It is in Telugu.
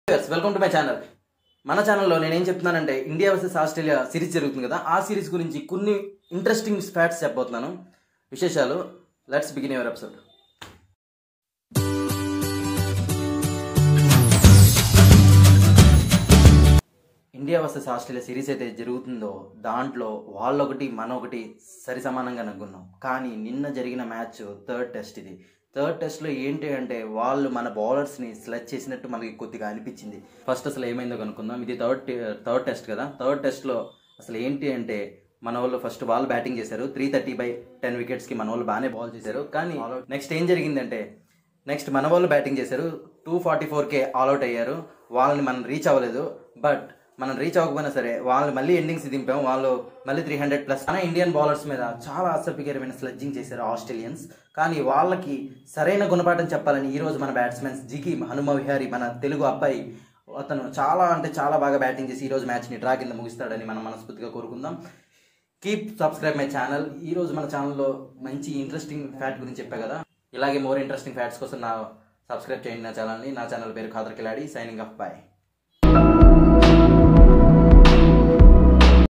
వెల్కమ్ టు మై ఛానల్ మన ఛానల్లో నేనేం చెప్తున్నానంటే ఇండియా వర్సెస్ ఆస్ట్రేలియా సిరీస్ జరుగుతుంది కదా ఆ సిరీస్ గురించి కొన్ని ఇంట్రెస్టింగ్ ఫ్యాక్ట్స్ చెప్పబోతున్నాను విశేషాలు let's begin your episode India versus Australia series అయితే జరుగుతుందో దాంట్లో వాళ్ళొకటి మన ఒకటి సరి సమానంగా నగ్గున్నాం కానీ నిన్న జరిగిన మ్యాచ్ థర్డ్ టెస్ట్ ఇది థర్డ్ టెస్ట్లో ఏంటి అంటే వాళ్ళు మన బౌలర్స్ని సెలెక్ట్ చేసినట్టు మనకి కొద్దిగా అనిపించింది ఫస్ట్ అసలు ఏమైందో కనుక్కుందాం ఇది థర్డ్ థర్డ్ టెస్ట్ కదా థర్డ్ టెస్ట్లో అసలు ఏంటి అంటే మన వాళ్ళు ఫస్ట్ బాల్ బ్యాటింగ్ చేశారు త్రీ థర్టీ బై టెన్ వికెట్స్కి మన వాళ్ళు బాగానే బాల్ చేశారు కానీ నెక్స్ట్ ఏం జరిగిందంటే నెక్స్ట్ మన వాళ్ళు బ్యాటింగ్ చేశారు టూ ఫార్టీ ఫోర్కే ఆల్అౌట్ అయ్యారు వాళ్ళని మనం రీచ్ అవ్వలేదు బట్ మనం రీచ్ అవ్వకపోయినా సరే వాళ్ళు మళ్ళీ ఎండింగ్స్ దింపాం వాళ్ళు మళ్ళీ త్రీ హండ్రెడ్ ప్లస్ మన ఇండియన్ బౌలర్స్ మీద చాలా అసభ్యకరమైన స్లెడ్జింగ్ చేశారు ఆస్ట్రేలియన్స్ కానీ వాళ్ళకి సరైన గుణపాఠం చెప్పాలని ఈ రోజు మన బ్యాట్స్మెన్స్ జికి హనుమ విహారీ మన తెలుగు అబ్బాయి అతను చాలా అంటే చాలా బాగా బ్యాటింగ్ చేసి ఈ రోజు మ్యాచ్ని డ్రా కింద ముగిస్తాడని మనం మనస్ఫూర్తిగా కోరుకుందాం కీప్ సబ్స్క్రైబ్ మై ఛానల్ ఈ రోజు మన ఛానల్లో మంచి ఇంట్రెస్టింగ్ ఫ్యాక్ట్ గురించి చెప్పా కదా ఇలాగే మోర్ ఇంట్రెస్టింగ్ ఫ్యాక్ట్స్ కోసం నా సబ్స్క్రైబ్ చేయండి నా ఛానల్ని నా ఛానల్ పేరు Khader Khiladi signing off bye